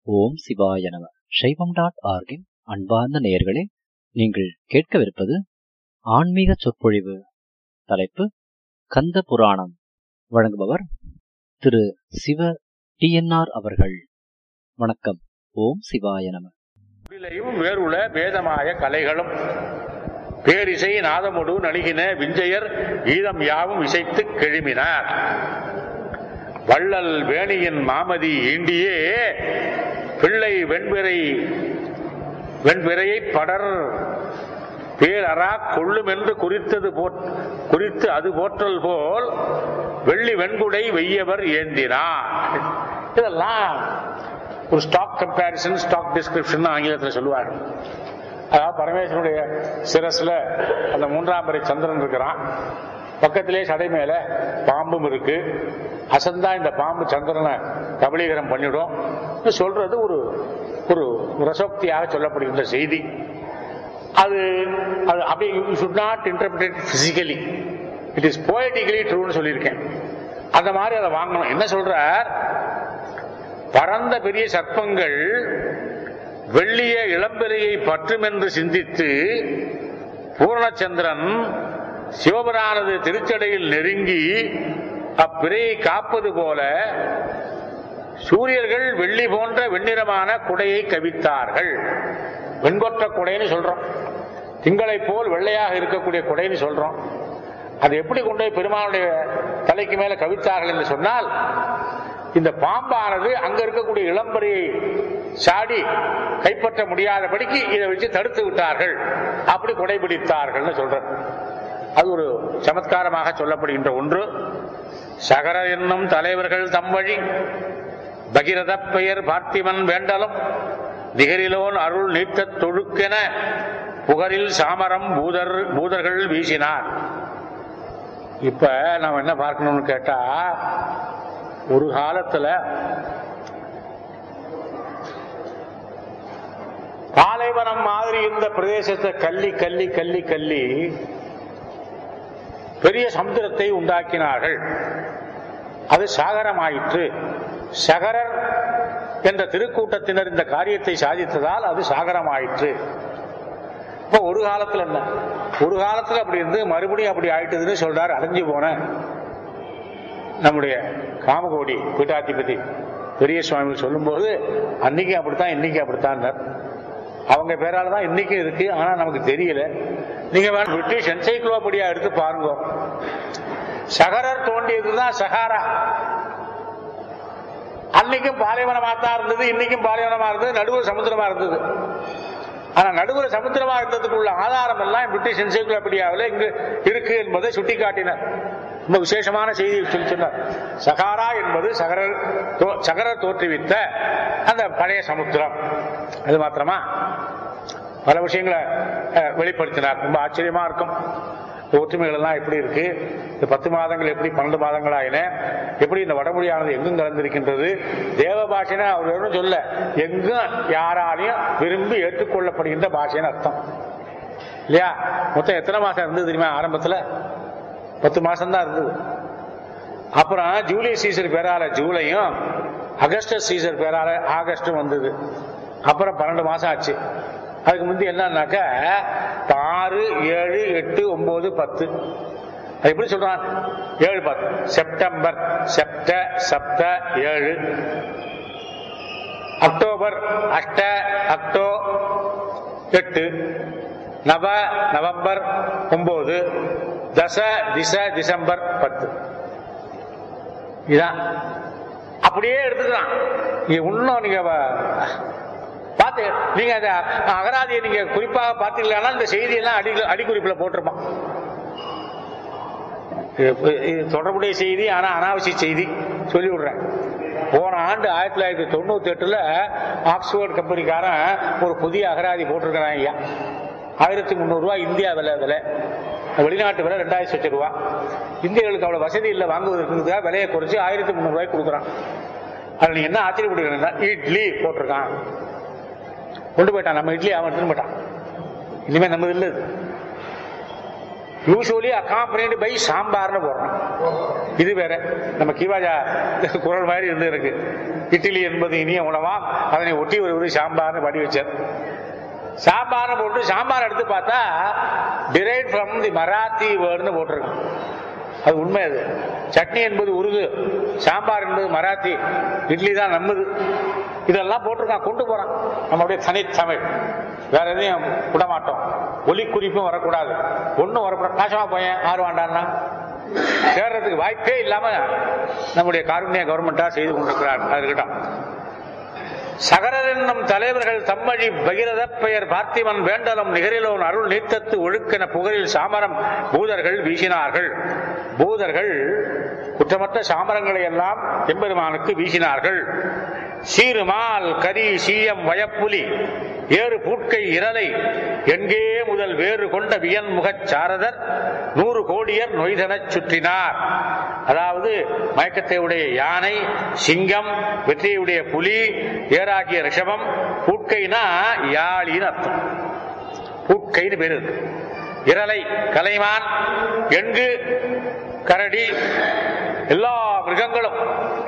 ஓம் சிவாய நம சைவம் டாட் ஆர்கின் அன்பார்ந்த நேயர்களே நீங்கள் கேட்கவிருப்பது ஆன்மீக சொற்பொழிவு தலைப்பு கந்த புராணம் வழங்குபவர் திரு சிவ டிஎன்ஆர் அவர்கள் வணக்கம் ஓம் சிவாய நம இதிலையும் வேறுள வேதமாய கலைகளும் பேரிசை நாதமுடு நலிகின விஞ்சையர் ஈதம் யாவும் இசைத்து கெழுமினார் வள்ளல் வேணியின் மாமதி ஈண்டியே பிள்ளை வெண்பிறை வெண்பிறையை படர் பேரறா கொள்ளும் என்று குறித்தது போட் குறித்து அது போற்றல் போல் வெள்ளி வெண்குடை வெய்யவர் ஏந்தினார் இதெல்லாம் ஒரு ஸ்டாக் கம்பேரிசன் ஸ்டாக் டிஸ்கிரிப்ஷன் ஆங்கிலத்தில் சொல்லுவாங்க அதாவது பரமேஸ்வருடைய சிரஸ்ல அந்த மூன்றாம் பிறை சந்திரன் இருக்கிறான் பக்கத்திலே சடை மேல பாம்பும் இருக்கு அசந்தா இந்த பாம்பு சந்திரனை கபலீகரம் பண்ணிடும் சொல்றது ஒரு ஒரு ரசோக்தியாக சொல்லப்படுகின்ற செய்தி அது அது அப்படி you should not interpret physically it is poetically ட்ரூன்னு சொல்லியிருக்கேன் அந்த மாதிரி அதை வாங்கணும் என்ன சொல்றார் பரந்த பெரிய சர்ப்பங்கள் வெள்ளிய இளம்பிறையை பற்றும் என்று சிந்தித்து பூர்ணச்சந்திரன் சிவபரானது திருச்சடையில் நெருங்கி அப்பிறையை காப்பது போல சூரியர்கள் வெள்ளி போன்ற வெண்ணிறமான குடையை கவித்தார்கள் வெண்கொற்ற குடைன்னு சொல்றோம் திங்களை போல் வெள்ளையாக இருக்கக்கூடிய குடைன்னு சொல்றோம் அது எப்படி கொண்டு போய் பெருமானுடைய தலைக்கு மேல கவித்தார்கள் என்று சொன்னால் இந்த பாம்பானது அங்க இருக்கக்கூடிய இளம்பரியை சாடி கைப்பற்ற முடியாதபடிக்கு இதை வச்சு தடுத்து விட்டார்கள் அப்படி கொடைபிடித்தார்கள் சொல்ற அது ஒரு சமத்காரமாக சொல்லப்படுகின்ற ஒன்று சகர என்னும் தலைவர்கள் தம் வழி பகிரத பெயர் பார்த்திவன் வேண்டலும் நிகரிலோன் அருள் நீத்த தொழுக்கென புகரில் சாமரம் பூதர் பூதர்கள் வீசினார் இப்ப நம்ம என்ன பார்க்கணும்னு கேட்டா ஒரு காலத்துல பாலைவனம் மாதிரி இருந்த பிரதேசத்தை கல்லி கல்லி கல்லி கல்லி பெரிய சமுத்திரத்தை உண்டாக்கினார்கள் அது சாகரமாயிற்று சகரர் என்ற திருக்கூட்டத்தினர் இந்த காரியத்தை சாதித்ததால் அது சாகரமாயிற்று இப்ப ஒரு காலத்துல என்ன ஒரு காலத்துல அப்படி இருந்து மறுபடியும் அப்படி ஆயிட்டுதுன்னு சொல்றாரு அடைஞ்சு போன நம்முடைய காமகோடி பீட்டாதிபதி பெரிய சுவாமி சொல்லும்போது அன்னைக்கு அப்படித்தான் இன்னைக்கு அப்படித்தான் அவங்க பேரால தான் இன்னைக்கும் இருக்கு ஆனா நமக்கு தெரியல நீங்க வேணும் பிரிட்டிஷ் என்சைக்ளோபீடியா எடுத்து பாருங்க சகரர் தோண்டியதுதான் சகாரா அன்னைக்கும் பாலைவனமா தான் இருந்தது இன்னைக்கும் பாலைவனமா இருந்தது நடுவில் சமுத்திரமா இருந்தது ஆனா நடுவில் சமுத்திரமா இருந்ததுக்குள்ள ஆதாரம் எல்லாம் பிரிட்டிஷ் என்சைக்ளோபீடியாவில் இங்கு இருக்கு என்பதை சுட்டிக்காட்டினர் ரொம்ப விசேஷமான செய்தி சொல்லி சொன்னார் சகாரா என்பது சகரர் சகரர் தோற்றுவித்த அந்த பழைய சமுத்திரம் அது மாத்திரமா பல விஷயங்களை வெளிப்படுத்தினார் ரொம்ப ஆச்சரியமா இருக்கும் ஒற்றுமைகள் எல்லாம் எப்படி இருக்கு இந்த பத்து மாதங்கள் எப்படி பன்னெண்டு மாதங்கள் ஆயின எப்படி இந்த வடமொழியானது எங்கும் கலந்திருக்கின்றது தேவ பாஷைன்னு அவர் வெறும் சொல்ல எங்கும் யாராலையும் விரும்பி ஏற்றுக்கொள்ளப்படுகின்ற பாஷைன்னு அர்த்தம் இல்லையா மொத்தம் எத்தனை மாசம் இருந்தது தெரியுமா ஆரம்பத்துல பத்து மாசம் தான் இருந்தது அப்புறம் ஜூலி சீசர் பேரால ஜூலையும் அகஸ்டஸ் சீசர் பேரால ஆகஸ்டும் வந்தது அப்புறம் பன்னெண்டு மாசம் ஆச்சு அதுக்கு முந்தி என்னன்னாக்க ஆறு ஏழு எட்டு ஒன்பது பத்து அது எப்படி சொல்றான் ஏழு பத்து செப்டம்பர் செப்ட சப்த ஏழு அக்டோபர் அஷ்ட அக்டோ எட்டு நவ நவம்பர் ஒன்பது தச திச டிசம்பர் பத்து இதான் அப்படியே எடுத்துக்கலாம் நீங்க இன்னும் நீங்க பார்த்து நீங்க அந்த அகராதியை நீங்க குறிப்பாக பார்த்தீங்கன்னா இந்த செய்தியெல்லாம் அடி அடிக்குறிப்பில் போட்டிருப்பான் தொடர்புடைய செய்தி ஆனா அனாவசிய செய்தி சொல்லி விடுறேன் போன ஆண்டு ஆயிரத்தி தொள்ளாயிரத்தி தொண்ணூத்தி எட்டுல ஆக்ஸ்போர்ட் கம்பெனிக்காரன் ஒரு புதிய அகராதி போட்டிருக்கிறான் ஐயா ஆயிரத்தி முந்நூறு ரூபாய் இந்தியா விலை விலை வெளிநாட்டு விலை ரெண்டாயிரத்தி லட்சம் ரூபா இந்தியர்களுக்கு அவ்வளவு வசதி இல்லை வாங்குவதற்கு விலையை குறைச்சு ஆயிரத்தி முந்நூறு ரூபாய் கொடுக்குறான் அதுல நீங்க என்ன ஆச்சரியப்படுகிறீங்கன்னா இட்லி போட்டிருக்கான் கொண்டு போயிட்டான் நம்ம இட்லி அவன் எடுத்துன்னு போயிட்டான் இனிமே நம்ம இல்லை யூஸ்வலி அக்காம்பனிடு பை சாம்பார்னு போடுறோம் இது வேற நம்ம கிவாஜா குரல் மாதிரி இருந்து இருக்கு இட்லி என்பது இனிய உணவாம் அதனை ஒட்டி வருவது சாம்பார்னு படி வச்சார் சாம்பார்னு போட்டு சாம்பார் எடுத்து பார்த்தா டிரைவ் ஃப்ரம் தி மராத்தி வேர்டுன்னு போட்டிருக்கு அது உண்மை அது சட்னி என்பது உருது சாம்பார் என்பது மராத்தி இட்லி தான் நம்மது இதெல்லாம் போட்டிருக்கான் கொண்டு போறான் நம்மளுடைய தனித்தமிழ் வேற எதையும் விட மாட்டோம் ஒலி குறிப்பும் வரக்கூடாது ஒன்றும் வரக்கூடாது நாசமா போயேன் ஆறு வாண்டான்னா சேர்றதுக்கு வாய்ப்பே இல்லாம நம்முடைய காருண்ய கவர்மெண்டா செய்து கொண்டிருக்கிறார் அது இருக்கட்டும் சகரர் என்னும் தலைவர்கள் தம்மழி பகிரத பெயர் பார்த்திவன் வேண்டலம் நிகரிலோன் அருள் நீத்தத்து ஒழுக்கென புகழில் சாமரம் பூதர்கள் வீசினார்கள் பூதர்கள் குற்றமற்ற சாமரங்களை எல்லாம் எம்பெருமானுக்கு வீசினார்கள் சீருமால் கரி சீயம் வயப்புலி ஏறு பூட்கை இரலை எங்கே முதல் வேறு கொண்ட வியன் முகச் சாரதர் நூறு கோடியர் நொய்தனச் சுற்றினார் அதாவது மயக்கத்தை உடைய யானை சிங்கம் வெற்றியுடைய புலி ஏராகிய ரிஷபம் பூட்கைனா யாழின்னு அர்த்தம் பூட்கைன்னு பேரு இருக்கு. இரலை கலைமான் எங்கு கரடி எல்லா மிருகங்களும்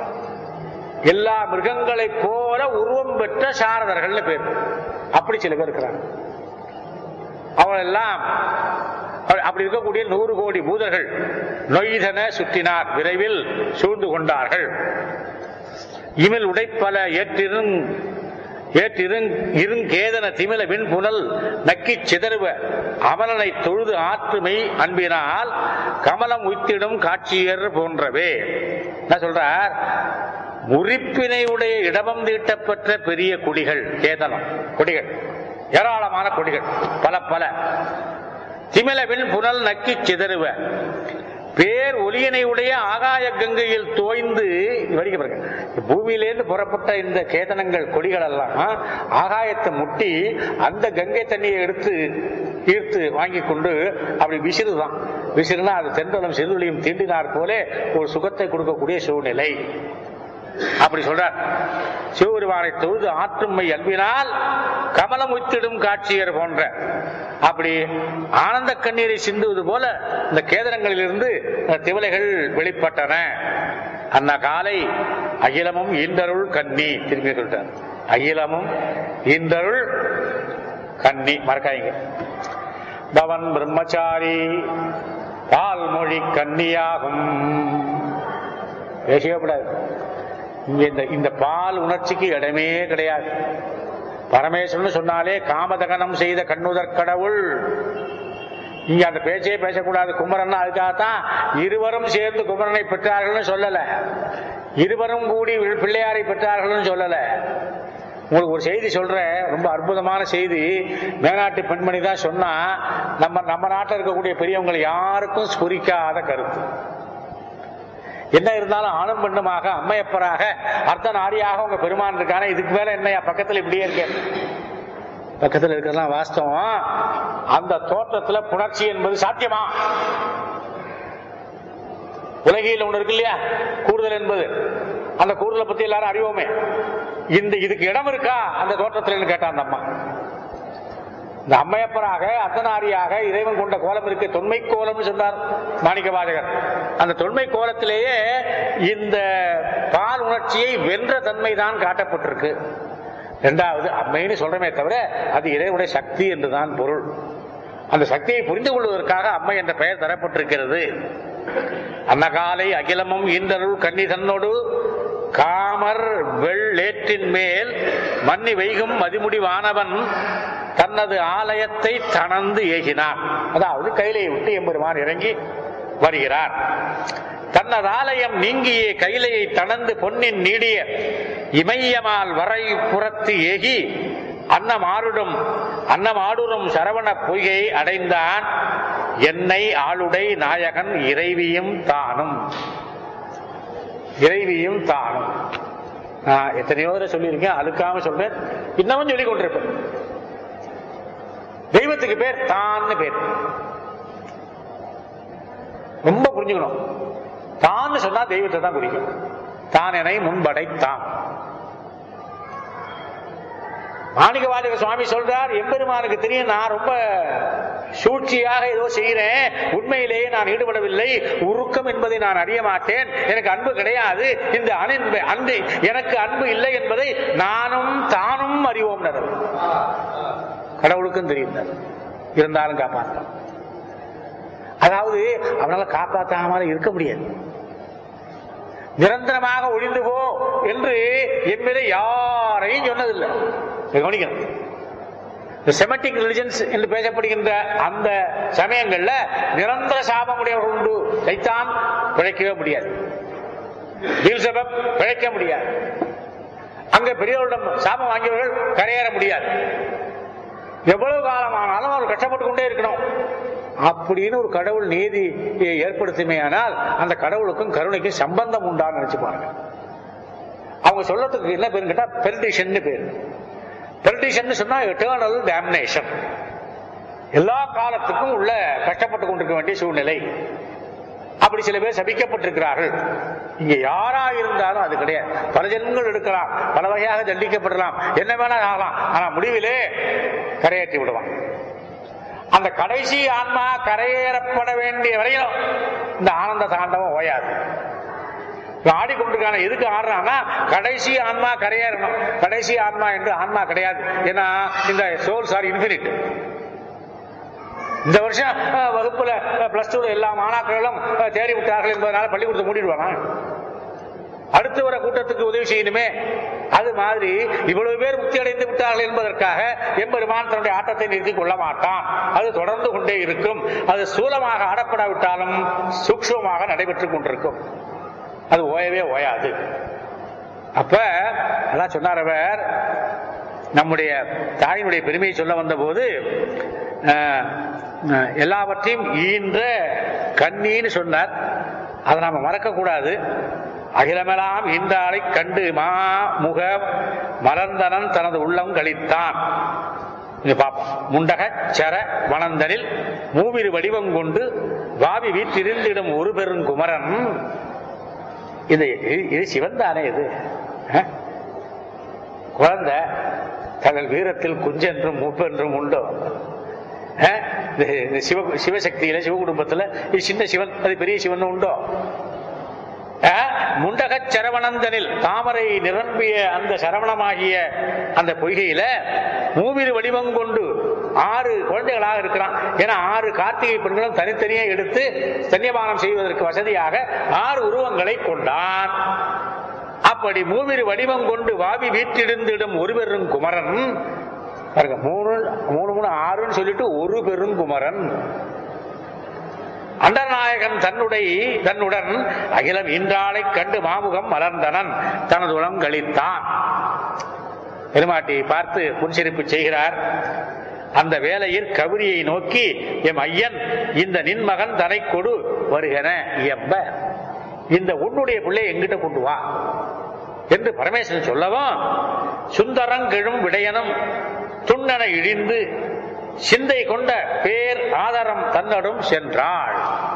எல்லா மிருகங்களைப் போல உருவம் பெற்ற சாரதர்கள்னு பேர் அப்படி சில பேர் இருக்கிறாங்க அவங்க எல்லாம் அப்படி- அப்படி இருக்கக்கூடிய நூறு கோடி பூதர்கள் நொய்தன சுற்றினார் விரைவில் சூழ்ந்து கொண்டார்கள் இமில் உடைப்பல ஏற்றிருங் ஏற்றிருங் இருங்கேதன திமில விண்புனல் நக்கிச் சிதறுவ அமலனை தொழுது ஆற்றுமை அன்பினால் கமலம் உய்த்திடும் காட்சியர் போன்றவே என்ன சொல்றார் முறிப்பினை உடைய இடமம் தீட்டப்பெற்ற பெரிய கொடிகள் கேதனம் கொடிகள் ஏராளமான கொடிகள் பல பல திமிலவின் புனல் நக்கி சிதறுவ பேர் ஒலியனை உடைய ஆகாய கங்கையில் தோய்ந்து வடிக்க பாருங்க பூமியிலேருந்து புறப்பட்ட இந்த கேதனங்கள் கொடிகள் எல்லாம் ஆகாயத்தை முட்டி அந்த கங்கை தண்ணியை எடுத்து ஈர்த்து வாங்கி கொண்டு அப்படி விசிறுதான் விசிறுனா அது தென்றலும் செதுளியும் தீண்டினார் போல ஒரு சுகத்தை கொடுக்கக்கூடிய சூழ்நிலை அப்படி சொல்றார் சிவபெருமானை தொழுது ஆற்றுமை அன்பினால் கமலம் உய்த்திடும் காட்சியர் போன்ற அப்படி ஆனந்த கண்ணீரை சிந்துவது போல இந்த கேதனங்களிலிருந்து இந்த திவலைகள் வெளிப்பட்டன அந்த காலை அகிலமும் ஈந்தருள் கண்ணி திரும்பி சொல்லிட்டார் அகிலமும் ஈந்தருள் கண்ணி மறக்காதீங்க பவன் பிரம்மச்சாரி பால்மொழி கன்னியாகும் பேசவே கூடாது இங்க இந்த இந்த பால் உணர்ச்சிக்கு இடமே கிடையாது பரமேஸ்வரன் சொன்னாலே காமதகனம் செய்த கண்ணுதற் கடவுள் இங்க அந்த பேச்சே பேசக்கூடாது குமரன் அதுக்காகத்தான் இருவரும் சேர்ந்து குமரனை பெற்றார்கள்னு சொல்லல இருவரும் கூடி பிள்ளையாரை பெற்றார்கள்னு சொல்லல உங்களுக்கு ஒரு செய்தி சொல்றேன் ரொம்ப அற்புதமான செய்தி மேனாட்டு பெண்மணி தான் சொன்னா நம்ம நம்ம நாட்டில் இருக்கக்கூடிய பெரியவங்களை யாருக்கும் ஸ்புரிக்காத கருத்து என்ன இருந்தாலும் ஆணும் பெண்ணுமாக அம்மையப்பராக அர்த்தநாரியாக உங்க பெருமான் இருக்கானே இதுக்கு மேல என்னையா பக்கத்துல இப்படியே இருக்கு பக்கத்துல இருக்கிறதெல்லாம் வாஸ்தவம் அந்த தோற்றத்துல புணர்ச்சி என்பது சாத்தியமா உலகில் ஒண்ணு இருக்கு இல்லையா கூடுதல் என்பது அந்த கூடுதலை பத்தி எல்லாரும் அறிவோமே இந்த இதுக்கு இடம் இருக்கா அந்த தோற்றத்துல கேட்டா அந்த அம்மா இந்த அம்மையப்பராக அர்த்தநாரியாக இறைவன் கொண்ட கோலம் இருக்கு தொன்மை கோலம்னு சொன்னார் மாணிக்க வாசகர் அந்த தொன்மை கோலத்திலேயே இந்த பால் உணர்ச்சியை வென்ற தன்மை தான் காட்டப்பட்டிருக்கு இரண்டாவது அம்மைன்னு சொல்றமே தவிர அது இறைவனுடைய சக்தி என்றுதான் பொருள் அந்த சக்தியை புரிந்து கொள்வதற்காக அம்மை என்ற பெயர் தரப்பட்டிருக்கிறது அன்னகாலை அகிலமும் ஈந்தருள் கன்னி தன்னோடு காமர் வெள்ளேற்றின் மேல் மன்னி வைகும் மதிமுடி வானவன் தனது ஆலயத்தை தனந்து ஏகினார் அதாவது கையிலை விட்டு எம்பெருமான் இறங்கி வருகிறார் தனது ஆலயம் நீங்கிய கைலையை தனந்து பொன்னின் நீடிய இமயமால் வரை புறத்து ஏகி அன்னமாருடும் அன்னமாடுறும் சரவண பொய்கை அடைந்தான் என்னை ஆளுடை நாயகன் இறைவியும் தானும் இறைவியும் தானும் நான் எத்தனையோ தடவை சொல்லியிருக்கேன் அழுக்காம சொல்றேன் இன்னமும் சொல்லிக் கொண்டிருப்பேன் தெய்வத்துக்கு பேர் தான்னு பேர் ரொம்ப புரிஞ்சுக்கணும் தான்னு சொன்னா தெய்வத்தை தான் குறிக்கும் தானெனை முன்படைத்தான் மாணிகவாதிக சுவாமி சொல்றார் எம்பெருமானுக்கு தெரியும் நான் ரொம்ப சூழ்ச்சியாக ஏதோ செய்கிறேன் உண்மையிலேயே நான் ஈடுபடவில்லை உருக்கம் என்பதை நான் அறிய மாட்டேன் எனக்கு அன்பு கிடையாது இந்த அன்பு அன்பு எனக்கு அன்பு இல்லை என்பதை நானும் தானும் அறிவோம் கடவுளுக்கும் தெரியும் இருந்தாலும் காப்பாற்றான் அதாவது அவனால காப்பாற்றாம இருக்க முடியாது நிரந்தரமாக ஒழிந்து போ என்று என் மீது யாரையும் சொன்னதில்லை இதை கவனிக்கணும் செமட்டிக் ரிலிஜன்ஸ் என்று பேசப்படுகின்ற அந்த சமயங்கள்ல நிரந்தர சாபமுடையவர்கள் உண்டு சைத்தான் பிழைக்கவே முடியாது பீல்செபப் பிழைக்க முடியாது அங்க பெரியவர்களிடம் சாபம் வாங்கியவர்கள் கரையேற முடியாது எவ்வளவு காலமானாலும் அவர் கஷ்டப்பட்டு கொண்டே இருக்கணும் அப்படின்னு ஒரு கடவுள் நீதி ஏற்படுத்துமையானால் அந்த கடவுளுக்கும் கருணைக்கும் சம்பந்தம் உண்டான்னு நினைச்சு பாருங்க அவங்க சொல்லத்துக்கு என்ன பேரு கேட்டா பெல்டிஷன் பேரு பெல்டிஷன் சொன்னா எட்டர்னல் டேமினேஷன் எல்லா காலத்துக்கும் உள்ள கஷ்டப்பட்டு கொண்டிருக்க வேண்டிய சூழ்நிலை அப்படி சில பேர் சபிக்கப்பட்டிருக்கிறார்கள் இங்க யாரா இருந்தாலும் அது கிடையாது பல ஜென்மங்கள் எடுக்கலாம் பல வகையாக தண்டிக்கப்படலாம் என்ன வேணா ஆகலாம் ஆனா முடிவிலே கரையேற்றி விடுவான் அந்த கடைசி ஆன்மா கரையேறப்பட வேண்டிய வரையும் இந்த ஆனந்த தாண்டவம் ஓயாது ஆடிக்கொண்டிருக்கான எதுக்கு ஆடுறான்னா கடைசி ஆன்மா கரையேறணும் கடைசி ஆன்மா என்று ஆன்மா கிடையாது ஏன்னா இந்த சோல்ஸ் ஆர் இன்பினிட் இந்த வருஷம் வகுப்புல பிளஸ் டூல எல்லா மாணாக்கர்களும் தேடி விட்டார்கள் என்பதனால பள்ளிக்கூடத்தை மூடிடுவாங்க அடுத்து வர கூட்டத்துக்கு உதவி செய்யணுமே அது மாதிரி இவ்வளவு பேர் முக்தி அடைந்து விட்டார்கள் என்பதற்காக எம்பெருமான் தன்னுடைய ஆட்டத்தை நிறுத்திக் கொள்ள மாட்டான் அது தொடர்ந்து கொண்டே இருக்கும் அது சூலமாக ஆடப்படாவிட்டாலும் சூக்ஷமாக நடைபெற்றுக் கொண்டிருக்கும் அது ஓயவே ஓயாது அப்ப அதான் சொன்னார் அவர் நம்முடைய தாயினுடைய பெருமையை சொல்ல வந்த போது எல்லாவற்றையும் ஈன்ற கண்ணின்னு சொன்னார் அதை நாம மறக்க கூடாது அகிலமெல்லாம் இன்றாலை கண்டு மா முக மலர்ந்தனன் தனது உள்ளம் கழித்தான் பார்ப்போம் முண்டக சர வனந்தனில் மூவிரு வடிவம் கொண்டு வாவி வீற்றிருந்திடும் ஒரு பெருங்குமரன் இது இது சிவன் தானே இது குழந்தை தங்கள் வீரத்தில் குஞ்சென்றும் மூப்பென்றும் உண்டோ சிவ சிவசக்தியில சிவ குடும்பத்துல இது சின்ன சிவன் அது பெரிய சிவன் உண்டோ முண்டக சரவணந்தனில் தாமரை நிரம்பிய அந்த சரவணமாகிய அந்த பொய்கையில மூவிரு வடிவம் கொண்டு ஆறு குழந்தைகளாக இருக்கிறான் ஏன்னா ஆறு கார்த்திகை பெண்களும் தனித்தனியே எடுத்து தன்யபானம் செய்வதற்கு வசதியாக ஆறு உருவங்களை கொண்டான் அப்படி மூவிரு வடிவம் கொண்டு வாவி வீட்டிடுந்திடும் ஒரு பெரும் குமரன் பாருங்க மூணு மூணு மூணு ஆறுன்னு சொல்லிட்டு ஒரு பெருங்குமரன் அண்டநாயகன் தன்னுடைய தன்னுடன் அகிலம் இன்றாளை கண்டு மாமுகம் மலர்ந்தனன் தனது உளம் கழித்தான் பெருமாட்டி பார்த்து புன்சிரிப்பு செய்கிறார் அந்த வேலையில் கவிரியை நோக்கி எம் ஐயன் இந்த நின்மகன் தனை கொடு வருகன எம்ப இந்த உன்னுடைய பிள்ளை எங்கிட்ட கொண்டு வா என்று பரமேஸ்வரன் சொல்லவும் சுந்தரங்கெழும் விடையனும் துண்ணன இழிந்து சிந்தை கொண்ட பேர் ஆதாரம் தன்னடும் சென்றாள்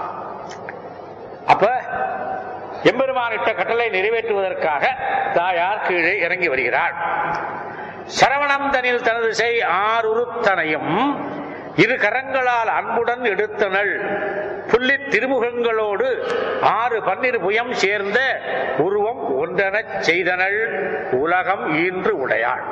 அப்ப எம்பெருமானிட்ட கட்டளை நிறைவேற்றுவதற்காக தாயார் கீழே இறங்கி வருகிறாள் சரவணம் தனில் தனது செய் ஆறுருத்தனையும் இரு கரங்களால் அன்புடன் எடுத்தனள் புள்ளி திருமுகங்களோடு ஆறு பன்னிரு புயம் சேர்ந்த உருவம் ஒன்றெனச் செய்தனள் உலகம் ஈன்று உடையாள்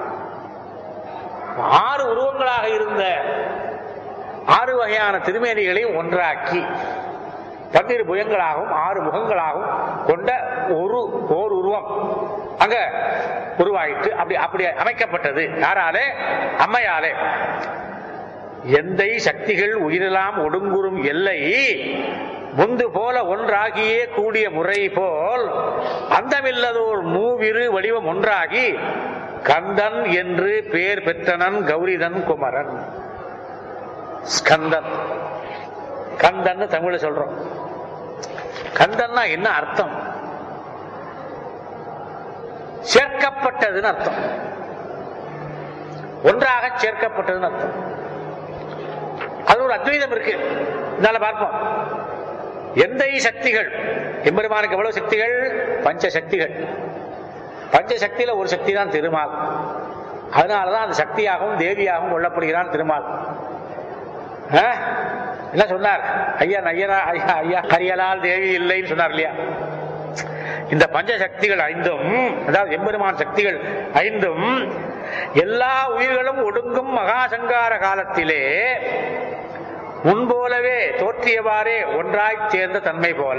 ஆறு உருவங்களாக இருந்த ஆறு வகையான திருமேனிகளை ஒன்றாக்கி பன்னிரு புயங்களாகவும் ஆறு முகங்களாகவும் கொண்ட ஒரு ஓர் உருவம் அங்க உருவாயிற்று அப்படி அப்படி அமைக்கப்பட்டது யாராலே அம்மையாலே எந்தை சக்திகள் உயிரெல்லாம் ஒடுங்குறும் எல்லை முந்து போல ஒன்றாகியே கூடிய முறை போல் அந்தமில்லதோர் மூவிரு வடிவம் ஒன்றாகி கந்தன் என்று பேர் பெற்றனன் கௌரிதன் குமரன் ஸ்கந்தன் கந்தன் தமிழ்ல சொல்றோம் கந்தன்னா என்ன அர்த்தம் சேர்க்கப்பட்டதுன்னு அர்த்தம் ஒன்றாக சேர்க்கப்பட்டதுன்னு அர்த்தம் அது ஒரு அத்வைதம் இருக்கு இதனால பார்ப்போம் எந்த சக்திகள் எம்பெருமானுக்கு எவ்வளவு சக்திகள் பஞ்ச சக்திகள் பஞ்ச சக்தியில ஒரு சக்தி தான் திருமால் அதனாலதான் அந்த சக்தியாகவும் தேவியாகவும் கொல்லப்படுகிறான் திருமால் ஆ? என்ன சொன்னார் ஐயா ஐயரா ஐயா ஐயா ஹரியலால் தேவி இல்லைன்னு சொன்னார் இல்லையா இந்த பஞ்ச சக்திகள் ஐந்தும் அதாவது எம்பெருமான் சக்திகள் ஐந்தும் எல்லா உயிர்களும் ஒடுங்கும் மகாசங்கார காலத்திலே முன்போலவே தோற்றியவாறே ஒன்றாய் சேர்ந்த தன்மை போல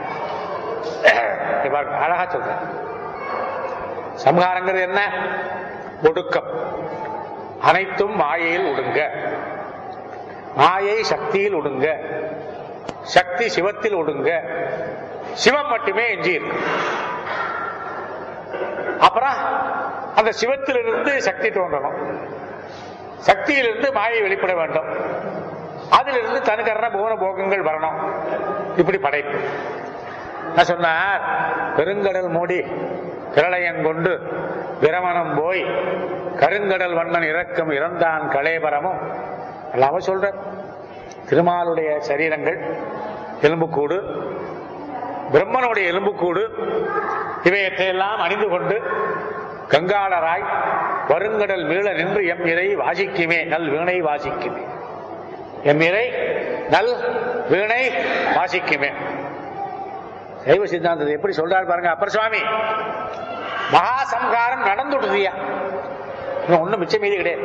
இங்க பாருங்க, அழகா சொல்ற சம்ஹாரங்கிறது என்ன ஒடுக்கம் அனைத்தும் மாயையில் ஒடுங்க மாயை சக்தியில் ஒடுங்க சக்தி சிவத்தில் ஒடுங்க சிவம் மட்டுமே எஞ்சி இருக்கு அப்புறம் அந்த சிவத்திலிருந்து சக்தி தோன்றணும் சக்தியிலிருந்து மாயை வெளிப்பட வேண்டும் அதிலிருந்து தனுக்கரண புவன போகங்கள் வரணும் இப்படி படைப்பு நான் சொன்னார் பெருங்கடல் மூடி பிரளயம் கொண்டு பிரமணம் போய் கருங்கடல் வண்ணன் இறக்கம் இறந்தான் கலேபரமும் எல்லாமே சொல்ற திருமாலுடைய சரீரங்கள் எலும்புக்கூடு பிரம்மனுடைய எலும்புக்கூடு இவையற்றையெல்லாம் அணிந்து கொண்டு கங்காளராய் வருங்கடல் மீள நின்று எம் இறை வாசிக்குமே நல் வீணை வாசிக்குமே எம் இறை நல் வீணை வாசிக்குமே சைவ சித்தாந்தத்தை எப்படி சொல்றாரு பாருங்க அப்பர் சுவாமி மகா சம்ஹாரம் நடந்துடுதியா இன்னும் ஒண்ணும் மிச்சம் மீதி கிடையாது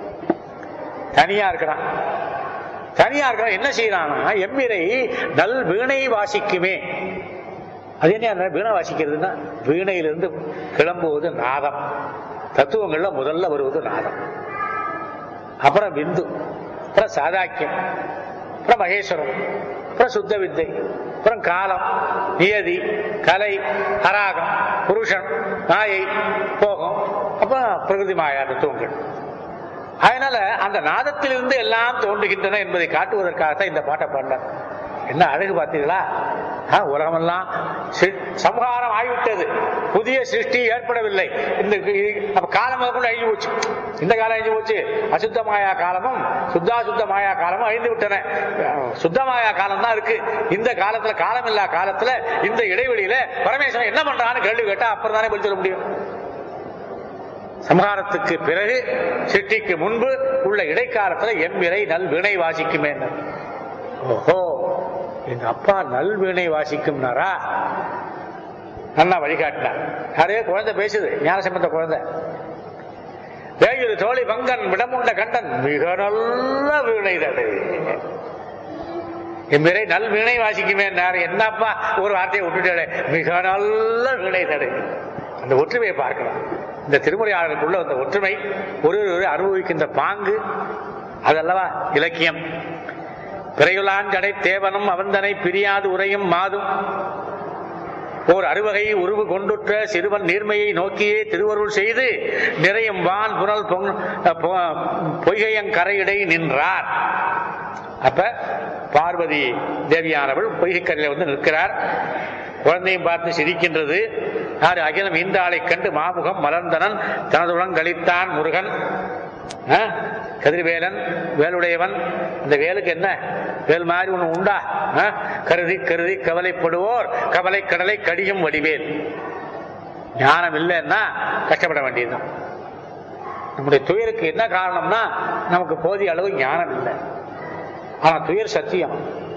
தனியா இருக்கிறான் தனியா இருக்கிறான் என்ன செய்யறான்னா எம்மிரை நல் வீணை வாசிக்குமே அது என்ன வீணை வாசிக்கிறதுன்னா வீணையிலிருந்து கிளம்புவது நாதம் தத்துவங்கள்ல முதல்ல வருவது நாதம் அப்புறம் விந்து அப்புறம் சாதாக்கியம் அப்புறம் மகேஸ்வரம் அப்புறம் சுத்த வித்தை அப்புறம் காலம் நியதி கலை ஹராகம் புருஷன் மாயை போகம் அப்புறம் பிரகிருதி மாயா தத்துவங்கள் அதனால அந்த நாதத்திலிருந்து எல்லாம் தோன்றுகின்றன என்பதை காட்டுவதற்காகத்தான் இந்த பாட்டை பாடினார் என்ன அழகு பார்த்தீங்களா ஆ, உலகமெல்லாம் சி- சம்ஹாரம் ஆகிவிட்டது புதிய சிருஷ்டி ஏற்படவில்லை இந்த இது- அப்ப காலம் முதற்கொண்டு அழிஞ்சு போச்சு இந்த காலம் அழிஞ்சு போச்சு அசுத்த மாயா காலமும் சுத்தா சுத்த மாயா காலமும் அழிந்து விட்டன சுத்த மாயா காலம் தான் இருக்கு இந்த காலத்துல காலம் இல்லா காலத்துல இந்த இடைவெளியில பரமேஸ்வரன் என்ன பண்றான்னு கேள்வி கேட்டா அப்புறம் தானே பதில் சொல்ல முடியும் சம்ஹாரத்துக்கு பிறகு சிருஷ்டிக்கு முன்பு உள்ள இடைக்காலத்துல எம்மிரை நல் வினை வாசிக்குமே ஓஹோ எங்க அப்பா நல் வீணை வாசிக்கும்னாரா நல்லா வழிகாட்டினார் யாரையோ குழந்தை பேசுது ஞானசம்பந்த குழந்தை வேயுரு தோழி பங்கன் விடமுண்ட கண்டன் மிக நல்ல வீணை தடு எம்மிரை நல் வீணை வாசிக்குமே என்னப்பா ஒரு வார்த்தையை விட்டுட்டாரு மிக நல்ல வீணை தடு அந்த ஒற்றுமையை பார்க்கலாம் இந்த திருமுறையாளருக்குள்ள அந்த ஒற்றுமை ஒரு ஒரு அனுபவிக்கின்ற பாங்கு அதல்லவா இலக்கியம் பிறையுளான் ஜடை தேவனும் அவந்தனை பிரியாது உரையும் மாதும் ஓர் அறுவகை உருவு கொண்டுற்ற சிறுவன் நீர்மையை நோக்கியே திருவருள் செய்து நிறையும் வான் புனல் பொங்- பொ- பொய்கையங்கரையிடை நின்றார் அப்ப பார்வதி தேவியானவள் பொய்கைக்கரையில வந்து நிற்கிறார் குழந்தையும் பார்த்து சிரிக்கின்றது யாரு அகிலம் இந்த ஆளை கண்டு மாமுகம் மலர்ந்தனன் தனதுடன் கழித்தான் முருகன் ஆ? கதிர்வேலன் வேலுடையவன் அந்த வேலுக்கு என்ன வேல் மாதிரி ஒண்ணு உண்டா ஆ? கருதி கருதி கவலைப்படுவோர் கவலை கடலை கடியும் வடிவேல் ஞானம் இல்லைன்னா கஷ்டப்பட வேண்டியதுதான் நம்முடைய துயருக்கு என்ன காரணம்னா நமக்கு போதிய அளவு ஞானம் இல்லை ஆனா துயர் சத்தியம்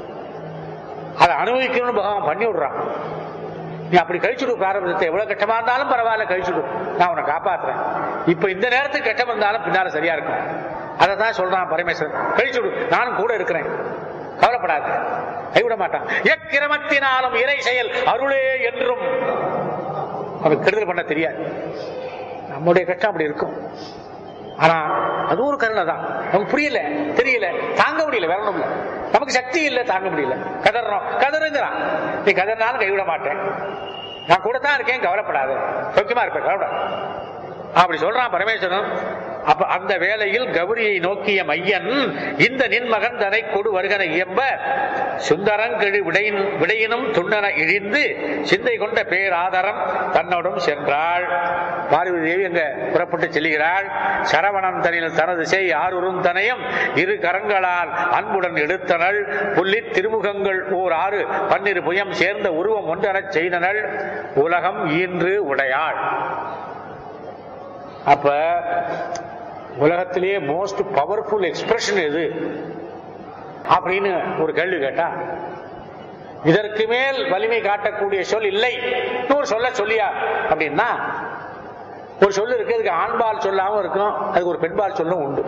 அதை அனுபவிக்கணும்னு பகவான் பண்ணி விடுறான் நீ அப்படி கழிச்சுடு பிராரம்பத்தை எவ்வளவு கஷ்டமா இருந்தாலும் பரவாயில்ல கழிச்சுடு நான் உன்னை காப்பாத்துறேன் இப்ப இந்த நேரத்துக்கு கஷ்டம் இருந்தாலும் பின்னால சரியா இருக்கும் அதை தான் சொல்றான் பரமேஸ்வரன் கழிச்சுடு நானும் கூட இருக்கிறேன் கவலைப்படாத கைவிட மாட்டான் எக்கிரமத்தினாலும் இறை செயல் அருளே என்றும் அவனுக்கு கெடுதல் பண்ண தெரியாது நம்முடைய கஷ்டம் அப்படி இருக்கும் ஆனா அது ஒரு கருணை தான் நமக்கு புரியல தெரியல தாங்க முடியல வேற ஒண்ணும் இல்ல நமக்கு சக்தி இல்ல தாங்க முடியல கதறோம் கதறுங்கிறான் நீ கதறினாலும் கைவிட மாட்டேன் நான் கூட தான் இருக்கேன் கவலைப்படாத சௌக்கியமா இருப்பேன் கவலைப்படாத அப்படி சொல்றான் பரமேஸ்வரன் அப்ப அந்த வேளையில் கௌரியை நோக்கிய மையன் இந்த நின்மகன் தனை கொடு வருகன இயம்ப சுந்தரங்கெழு விடையின் விடையினும் துண்ணன இழிந்து சிந்தை கொண்ட பேராதரம் தன்னோடும் சென்றாள் பார்வதி தேவி அங்க புறப்பட்டு செல்கிறாள் சரவணன் தனில் தனது செய் ஆறுரும் தனையும் இரு கரங்களால் அன்புடன் எடுத்தனள் புள்ளித் திருமுகங்கள் ஓர் ஆறு பன்னிரு புயம் சேர்ந்த உருவம் ஒன்றெனச் செய்தனள் உலகம் ஈன்று உடையாள் அப்ப உலகத்திலேயே மோஸ்ட் பவர்ஃபுல் எக்ஸ்பிரஷன் எது அப்படின்னு ஒரு கேள்வி கேட்டா இதற்கு மேல் வலிமை காட்டக்கூடிய சொல் இல்லை ஒரு சொல்ல சொல்லியா அப்படின்னா ஒரு சொல்லு இருக்கு அதுக்கு ஆண்பால் சொல்லாம இருக்கும் அதுக்கு ஒரு பெண்பால் சொல்லும் உண்டு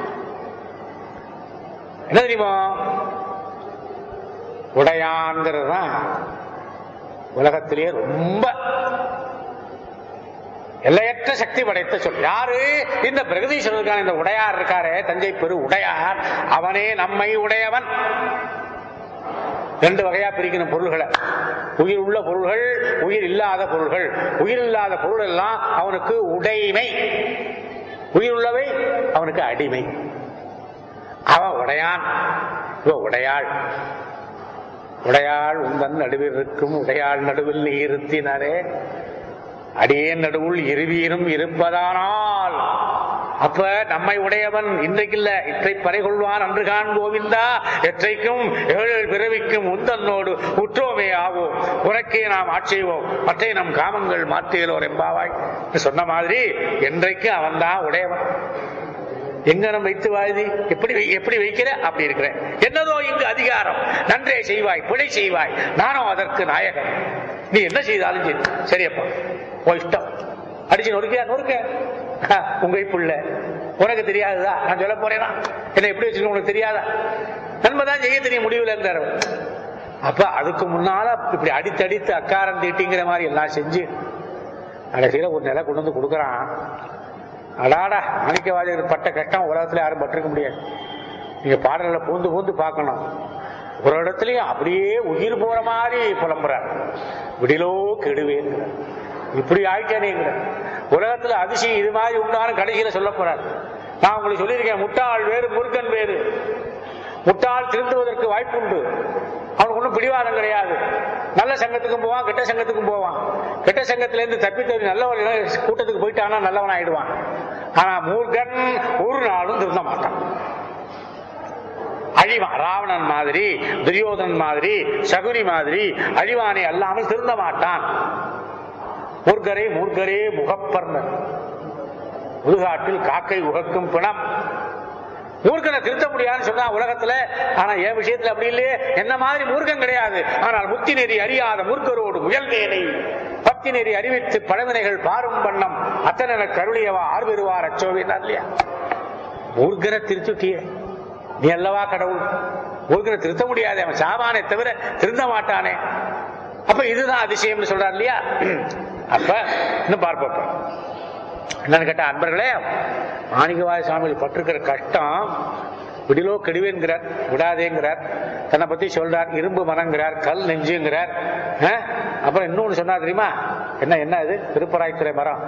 என்ன தெரியுமா உடையான்கிறது தான் உலகத்திலேயே ரொம்ப எல்லையற்ற சக்தி படைத்த சொல் யாரு இந்த பிரகதீஸ்வரருக்கான இந்த உடையார் இருக்காரே தஞ்சை பெரு உடையார் அவனே நம்மை உடையவன் ரெண்டு வகையா பிரிக்கணும் பொருள்களை உயிர் உள்ள பொருள்கள் உயிர் இல்லாத பொருள்கள் உயிர் இல்லாத பொருள் எல்லாம் அவனுக்கு உடைமை உயிர் உள்ளவை அவனுக்கு அடிமை அவன் உடையான் இவ உடையாள் உடையாள் உந்தன் நடுவில் இருக்கும் உடையாள் நடுவில் நீ இருத்தினாரே அடியேன் நடுவுள் இருவீரும் இருப்பதானால் அப்ப நம்மை உடையவன் இன்றைக்கு இல்ல இற்றை பறைகொள்வான் அன்று காண் கோவிந்தா எற்றைக்கும் ஏழு பிறவிக்கும் உந்தன்னோடு உற்றோமே ஆவோம் உனக்கே நாம் ஆட்செய்வோம் மற்ற நம் காமங்கள் மாற்றியலோர் எம்பாவாய் சொன்ன மாதிரி என்றைக்கு அவன்தான் உடையவன் எங்க நம்ம வைத்து வாழுதி எப்படி வை- எப்படி வைக்கிற அப்படி இருக்கிறேன் என்னதோ இங்கு அதிகாரம் நன்றே செய்வாய் பிழை செய்வாய் நானும் அதற்கு நாயகன் நீ என்ன செய்தாலும் சரி சரியப்பா உன் இஷ்டம் அடிச்சு நொறுக்கியா நொறுக்க ஆ, உங்க இப்புள்ள உனக்கு தெரியாதுதா நான் சொல்ல போறேனா என்ன எப்படி வச்சுக்கணும் உனக்கு தெரியாதா நன்மை தான் செய்ய தெரியும் முடிவுல இருந்தார் அவர். அப்ப அதுக்கு முன்னால இப்படி அடித்தடித்து அக்காரம் தீட்டிங்கிற மாதிரி எல்லாம் செஞ்சு கடைசியில ஒரு நிலை கொண்டு வந்து கொடுக்குறான் அடாடா மாணிக்கவாதிகள் பட்ட கஷ்டம் உலகத்துல யாரும் பட்டிருக்க முடியாது நீங்க பாடல்களை பூந்து பூந்து பார்க்கணும் ஒரு இடத்துலயும் அப்படியே உயிர் போற மாதிரி புலம்புறார் விடிலோ கெடுவேன் இப்படி ஆயிட்டேனேங்கிற உலகத்துல அதிசயம் இது மாதிரி உண்டான கடைசியில சொல்ல போறார் நான் உங்களுக்கு சொல்லியிருக்கேன் முட்டாள் வேறு முருகன் வேறு முட்டாள் திருந்துவதற்கு வாய்ப்புண்டு அவனுக்கு ஒன்றும் பிடிவாதம் கிடையாது நல்ல சங்கத்துக்கும் போவான் கெட்ட சங்கத்துக்கும் போவான் கெட்ட சங்கத்துல இருந்து தப்பி தவறி நல்ல ஒரு கூட்டத்துக்கு போயிட்டானா நல்லவன் ஆயிடுவான் ஆனா மூர்கன் ஒரு நாளும் திருந்த மாட்டான் அழிவான் ராவணன் மாதிரி துரியோதனன் மாதிரி சகுனி மாதிரி அழிவானை அல்லாமல் திருந்த மாட்டான் மூர்க்கரே மூர்க்கரே முகப்பர்ணன் முதுகாட்டில் காக்கை உகக்கும் பிணம் மூர்க்கனை திருத்த முடியாதுன்னு சொன்னா உலகத்துல ஆனா என் விஷயத்துல அப்படி இல்லையே என்ன மாதிரி மூர்க்கம் கிடையாது ஆனால் முத்தி நெறி அறியாத மூர்க்கரோடு முயல்வேனை பக்தி நெறி அறிவித்து பழவினைகள் பாரும் வண்ணம் அத்தனை கருளியவா ஆர்வெருவார் அச்சோவினா இல்லையா மூர்க்கனை திருத்துட்டியே நீ அல்லவா கடவுள் மூர்க்கனை திருத்த முடியாது அவன் சாவானே தவிர திருந்த மாட்டானே அப்ப இதுதான் அதிசயம்னு சொல்றார் இல்லையா அப்ப இன்னும் பார்ப்போம் இப்ப. என்னன்னு கேட்டா அன்பர்களே மாணிக்கவாய சுவாமிகள் பட்டிருக்கிற கஷ்டம் விடிலோ கெடுவேன்கிறார் விடாதேங்கிறார் தன்னை பத்தி சொல்றார் இரும்பு மரங்கிறார் கல் நெஞ்சுங்கிறார் ஆ? அப்புறம் இன்னொன்னு சொன்னார் தெரியுமா என்ன என்ன இது திருப்பராய்த்துறை மரம்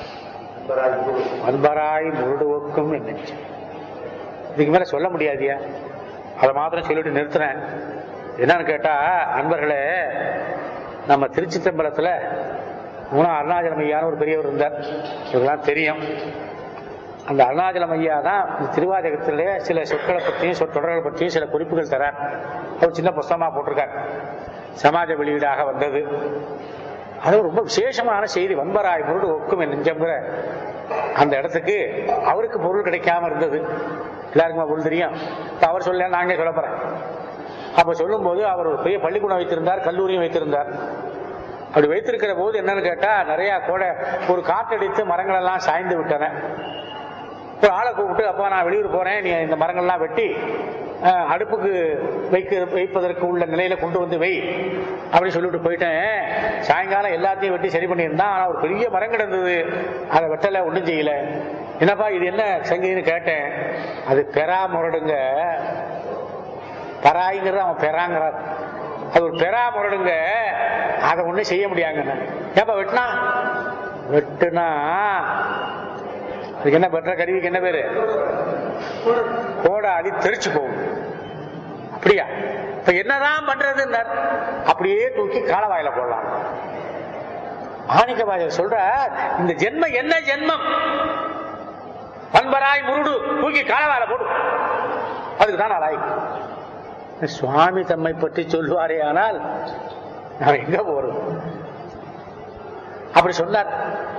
அன்பராய் முருடுவோக்கும் என் நெஞ்சு இதுக்கு மேல சொல்ல முடியாதியா அதை மாத்திரம் சொல்லிட்டு நிறுத்துறேன் என்னன்னு கேட்டா அன்பர்களே நம்ம திருச்சி தம்பலத்துல மூணா அருணாச்சலம் ஐயான்னு ஒரு பெரியவர் இருந்தார் இதெல்லாம் தெரியும் அந்த அருணாச்சலம் ஐயா தான் இந்த திருவாதகத்திலே சில சொற்களை பற்றியும் சொற்றொடர்களை பற்றியும் சில குறிப்புகள் தரார் அவர் சின்ன புஸ்தகமா போட்டிருக்கார் சமாஜ வெளியீடாக வந்தது அது ரொம்ப விசேஷமான செய்தி வன்பராய் முருடு ஒக்கும் என் நெஞ்சம்ங்கிற அந்த இடத்துக்கு அவருக்கு பொருள் கிடைக்காம இருந்தது எல்லாருக்குமா பொருள் தெரியும் இப்ப அவர் சொல்ல நாங்க சொல்ல போறேன் அப்ப சொல்லும்போது அவர் ஒரு பெரிய பள்ளிக்கூடம் வைத்திருந்தார் கல்லூரியும் வைத்திருந்தார் அப்படி வைத்திருக்கிற போது என்னன்னு கேட்டா நிறைய கூட ஒரு காற்றடித்து மரங்கள் எல்லாம் சாய்ந்து விட்டன ஒரு ஆளை கூப்பிட்டு அப்பா நான் வெளியூர் போறேன் நீ இந்த மரங்கள்லாம் வெட்டி அஹ், அடுப்புக்கு வைக்க வைப்பதற்கு உள்ள நிலையில கொண்டு வந்து வை அப்படின்னு சொல்லிட்டு போயிட்டேன் சாயங்காலம் எல்லாத்தையும் வெட்டி சரி பண்ணியிருந்தான் ஆனா ஒரு பெரிய மரம் கிடந்தது அதை வெட்டல ஒன்றும் செய்யல என்னப்பா இது என்ன சங்கீன்னு கேட்டேன் அது பெறா முரடுங்க பராய்ங்கிறது அவன் பெறாங்கிறார் அது ஒரு பெறா முரடுங்க அதை ஒண்ணும் செய்ய முடியாங்கன்னு ஏப்பா வெட்டினா வெட்டுனா அதுக்கு என்ன வெட்டுற கருவிக்கு என்ன பேரு கோடை அதி தெரிச்சு போகும் அப்படியா இப்ப என்னதான் பண்றதுன்னு அப்படியே தூக்கி காலவாயில போடலாம் மாணிக்கவாஜர் சொல்ற இந்த ஜென்மம் என்ன ஜென்மம் பண்பராய் முருடு தூக்கி காலவாயில போடு அதுக்கு தான் நான் லாய்க்கு சுவாமி தம்மை பற்றி சொல்வாரே ஆனால் நான் எங்க போறது அப்படி சொன்னார்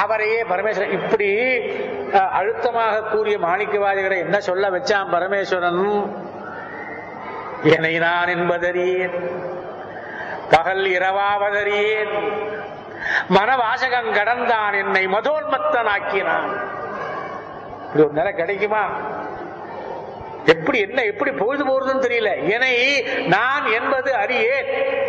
அவரையே பரமேஸ்வரன் இப்படி அஹ், அழுத்தமாக கூறிய மாணிக்கவாதிகளை என்ன சொல்ல வச்சான் பரமேஸ்வரன் என்னை நான் என்பதறியேன் பகல் இரவாவதறியேன் மனவாசகம் கடந்தான் என்னை மதோன்மத்தனாக்கினான் இப்படி ஒரு நிலை கிடைக்குமா எப்படி என்ன எப்படி பொழுது போறதுன்னு தெரியல என்னை நான் என்பது அறியேன்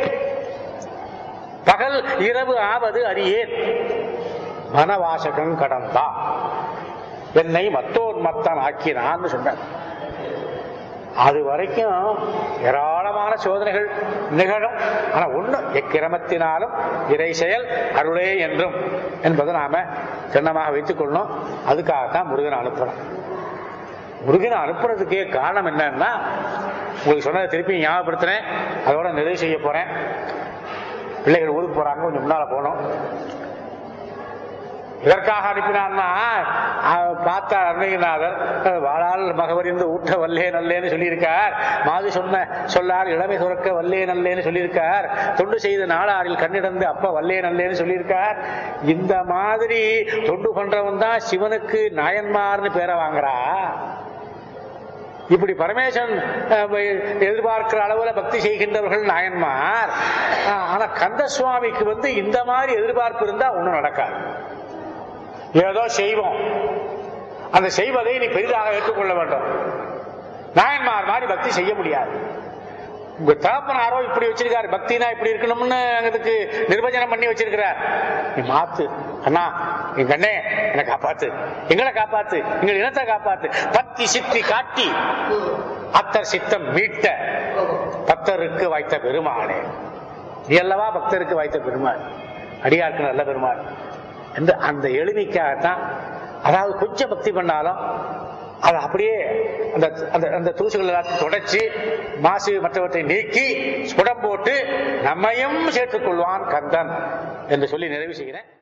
பகல் இரவு ஆவது அறியேன் மனவாசகம் கடந்தா என்னை மத்தோன்மத்தன் ஆக்கினான்னு சொன்னார் அது வரைக்கும் ஏராளமான சோதனைகள் நிகழும் ஆனா ஒண்ணு எக்கிரமத்தினாலும் இறை செயல் அருளே என்றும் என்பதை நாம சின்னமாக வைத்துக் கொள்ளணும் அதுக்காகத்தான் முருகனை அனுப்பணும் முருகனை அனுப்புறதுக்கே காரணம் என்னன்னா உங்களுக்கு சொன்னதை திருப்பி ஞாபகப்படுத்துறேன் அதோட நிறைவு செய்ய போறேன் பிள்ளைகள் ஊருக்கு போறாங்க கொஞ்சம் முன்னால போகணும் இதற்காக அனுப்பினான்னா அவர் பார்த்தார் அருணகிரிநாதர் வாழால் மகவரிந்து ஊட்ட வல்லே நல்லேன்னு சொல்லியிருக்கார் மாது சொன்ன சொல்லார் இளமை சுரக்க வல்லே நல்லேன்னு சொல்லியிருக்கார் தொண்டு செய்த நாளாரில் கண்ணிடந்து அப்ப வல்லே நல்லேன்னு சொல்லியிருக்கார் இந்த மாதிரி தொண்டு பண்றவன் தான் சிவனுக்கு நாயன்மார்னு பேரை வாங்குறா இப்படி பரமேஸ்வரன் அஹ், எதிர்பார்க்கிற அளவுல பக்தி செய்கின்றவர்கள் நாயன்மார் அஹ், ஆனா கந்த சுவாமிக்கு வந்து இந்த மாதிரி எதிர்பார்ப்பு இருந்தா ஒண்ணும் நடக்காது ஏதோ செய்வோம் அந்த செய்வதை நீ பெரிதாக ஏற்றுக்கொள்ள வேண்டும் நாயன்மார் மாதிரி பக்தி செய்ய முடியாது உங்க தகப்பனாரோ இப்படி வச்சிருக்காரு பக்தினா இப்படி இருக்கணும்னு அதுக்கு நிர்வச்சனம் பண்ணி வச்சிருக்கிறார் நீ மாத்து அண்ணா எங்க அண்ணே என்னை காப்பாத்து எங்களை காப்பாத்து எங்கள் இனத்தை காப்பாத்து பத்தி சித்தி காட்டி அத்தர் சித்தம் மீட்ட பக்தருக்கு வாய்த்த பெருமாளே நீ அல்லவா பக்தருக்கு வாய்த்த பெருமாள் அடியாருக்கு நல்ல பெருமாள் என்று அந்த எளிமைக்காகத்தான் அதாவது கொஞ்சம் பக்தி பண்ணாலும் அதை அப்படியே அந்த அந்த அந்த தூசுகள் எல்லாத்தையும் தொடச்சி மாசு மற்றவற்றை நீக்கி சுடம் போட்டு நம்மையும் சேர்த்துக் கொள்வான் கந்தன் என்று சொல்லி நிறைவு செய்கிறேன்